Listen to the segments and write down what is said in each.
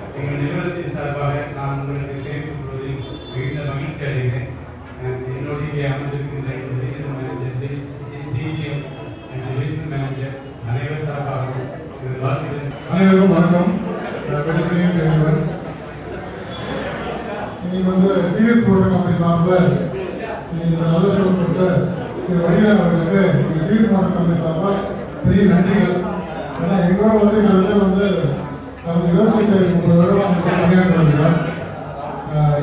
எங்கள் நிறுவனத்தின் சார்பாக நான் உங்களுக்கு தெரிவித்துக் கொள்வதில் மிகுந்த மகிழ்ச்சி அடைகிறேன் அஹ் என்னோடு இங்கே அமர்ந்திருக்கின்ற இந்த regional manager DGM and division manager அனைவர் சார்பாகவும் இது வாழ்த்துகிறேன் அனைவருக்கும் வணக்கம் நான் வெளிப்படையும் தெரிந்தவர் இன்னைக்கு வந்து டிவிஎஸ் ப்ரோக்ராம் கம்பெனி சார்பில் இன்னைக்கு இந்த நல்ல ஷோ கொடுத்த திரு வடிவேல் அவர்களுக்கு இந்த டிவிஎஸ் ப்ரோக்ராம் கம்பெனி சார்பாக பெரிய நன்றிகள் ஏன்னா எங்களோட வந்து கிட்டத்தட்ட வந்து கடந்த இருபத்தெட்டு முப்பது வருடம் அவங்க பணியாற்றி வருகிறார் ஆஹ்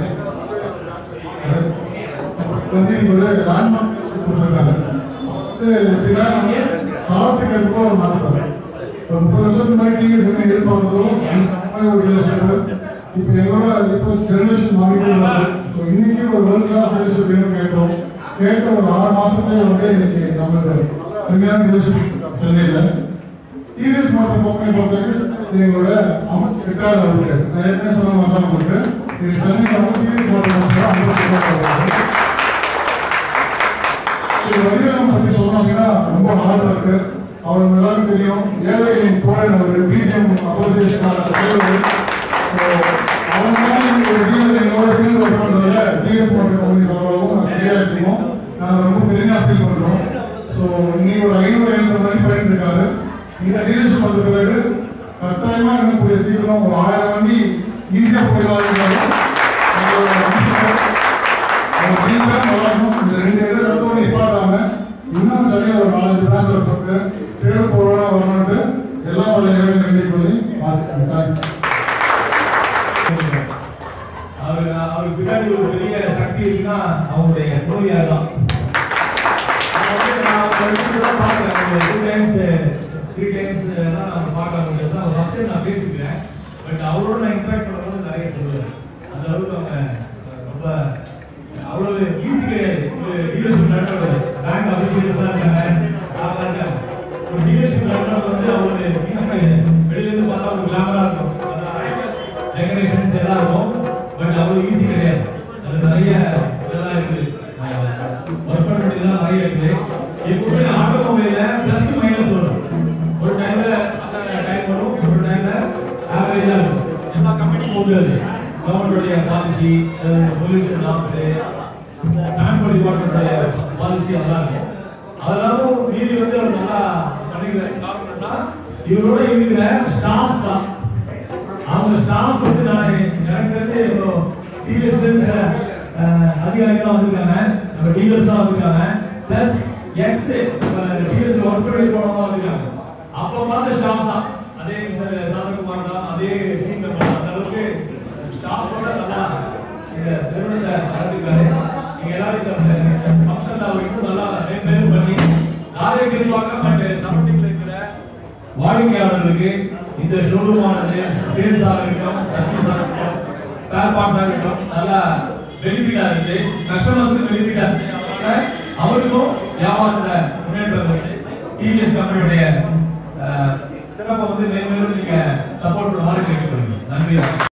வந்து இன்னைக்கு வந்து லேண்ட்மார்க் கொடுத்துருக்காங்க வந்து எப்படின்னா காலத்துக்கு ஏற்ப ஒரு மாற்றுவார் ஒரு முப்பது வருஷத்துக்கு முன்னாடி டிவிஎஸ் என்ன எதிர்பார்த்ததோ அந்த மாதிரி ஒரு ரிலேஷன்ஷிப் இப்போ எங்களோட இப்போ ஜெனரேஷன் மாறிட்டே வருது ஸோ இன்னைக்கு ஒரு வேர்ல்ட் கிளாஸ் ரிலேஷன்ஷிப் வேணும் கேட்டோம் கேட்ட ஒரு ஆறு மாசத்துலேயே வந்து இன்னைக்கு நம்மளுக்கு உண்மையான ரிலேஷன்ஷிப் சென்னையில் டிவிஎஸ் மாற்றம் கம்பெனி பொறுத்தவரைக்கும் இது எங்களோட அமர் ரிட்டாயர் அவருக்கு நான் ஏற்கனவே சொன்ன மாதிரி தான் உங்களுக்கு இது சென்னையில் வந்து டிவிஎஸ் மாற்றம் கம்பெனி அமர் இது வடிவேலம் பத்தி சொல்லணும் அப்படின்னா ரொம்ப ஹார்ட் ஒர்க்கு அவருக்கு எல்லாருக்கும் தெரியும் ஏழைகளின் தோழன் அவர் பிஜிஎம் அசோசியேஷனோட தலைவர் So, அவங்க தான் இன்னைக்கு ஒரு டீலர் எங்களோட சேர்ந்து ஒர்க் பண்றதுல டிஎஸ் மார்க்கெட் கம்பெனி சார்பாகவும் நான் சரியா இருக்கோம் நாங்கள் ரொம்ப பெருமையா ஃபீல் பண்றோம் ஸோ இன்னைக்கு ஒரு ஐநூறு ஐநூறு மணி பண்ணிட்டு இருக்காரு இந்த டீலர்ஷிப் வந்த பிறகு கட்டாயமா இன்னும் கூடிய சீக்கிரம் ஒரு ஆயிரம் வண்டி ஈஸியா போயிடலாம் அவங்க டீச்சர் நல்லா இருக்கும். இந்த ரெண்டு இது ரெண்டும் நிப்பாட்டாம இன்னும் சரியா ஒரு நாலஞ்சு டிரான்ஸ்ஃபர் போட்டு தேர்வு போறோட வரணும்ட்டு எல்லா பள்ளிகளையும் வேண்டிக் கொள்ளி வாழ்த்துக்கிறேன். Thanks. அவர் அவருக்கு பின்னாடி ஒரு பெரிய சக்தி இருக்குன்னா அவங்களுடைய நோயார் தான் நான் வந்து நான் ஒரு இடத்துல தான் பார்க்கிறேன். ஒரு two times, three times தான் நான் பார்க்க முடியாது. அவர் first time நான் பேசிக்கிறேன். But அவரோட நான் interact பண்ணும்போது நிறைய சொல்லுவேன். அந்த அளவுக்கு அவங்க ரொம்ப அவ்வளவு easy கிடையாது. ஒரு leadership நடத்துறது. Bank officials எல்லாம் இருக்காங்க. சாதாரண இருக்காங்க. ஒரு leadership நடத்துறது வந்து அவ்வளவு easy கிடையாது. வெளியில இருந்து பார்த்தா ஒரு glamour ஆ இருக்கும். டெக்கரேஷன்ஸ் எல்லாம் இருக்கும் பட் அவ்வளவு ஈஸி கிடையாது அது நிறைய இதெல்லாம் இருக்குது ஒர்க் பண்ண வேண்டியதெல்லாம் நிறைய இருக்குது எப்பவுமே ஆட்டோமொபைல பிளஸ் மைனஸ் வரும் ஒரு டைம்ல டைம் வரும் ஒரு டைம்ல ஆவரேஜா இருக்கும் எல்லா கம்பெனியும் போகுது கவர்மெண்டுடைய பாலிசி பொல்யூஷன் நாம்ஸ் டிரான்ஸ்போர்ட் டிபார்ட்மெண்ட்டுடைய பாலிசி அதெல்லாம் இருக்கும் அதெல்லாம் மீறி வந்து அவர் நல்லா பண்ணிக்கிற காரணம்னா இவரோட இருக்கிற ஸ்டாஃப் தான் அவங்க ஸ்டாஃப் வந்து நான் எனக்கு தெரிஞ்சு இப்போ டிவிஎஸ் அதிகாரிகள்லாம் வந்திருக்காங்க நம்ம டீலர்ஸ் தான் வந்திருக்காங்க பிளஸ் எக்ஸ் டிவிஎஸ் ஒர்க் பண்ணி போனவங்க வந்திருக்காங்க அப்போ பார்த்த ஸ்டாஃப் தான் அதே சாதகுமார் தான் அதே டீம் மெம்பர் அந்த அளவுக்கு ஸ்டாஃபோட நல்லா இந்த நிறுவனத்தை நடத்திருக்காரு நீங்க எல்லாரும் இந்த ஃபங்க்ஷன் அவர் இன்னும் நல்லா மேம்பேலும் பண்ணி நாளைக்கு பார்க்க பட் சமட்டில் இருக்கிற வாடிக்கையாளர்களுக்கு இந்த ஷோரூம் ஆனது சேல்ஸ் இருக்கட்டும் சர்வீஸ் இருக்கட்டும் ஸ்பேர் பார்ட்ஸ் இருக்கட்டும் நல்லா பெனிஃபிட்டா இருக்கு கஸ்டமர்ஸ்க்கு பெனிஃபிட்டா இருக்கு அதனால அவருக்கும் வியாபாரத்துல முன்னேற்றம் இருக்கு டிவிஎஸ் கம்பெனியுடைய சிறப்பை வந்து மேலும் நீங்க சப்போர்ட் பண்ணுவாரு கேட்டுக்கொள்கிறேன் நன்றி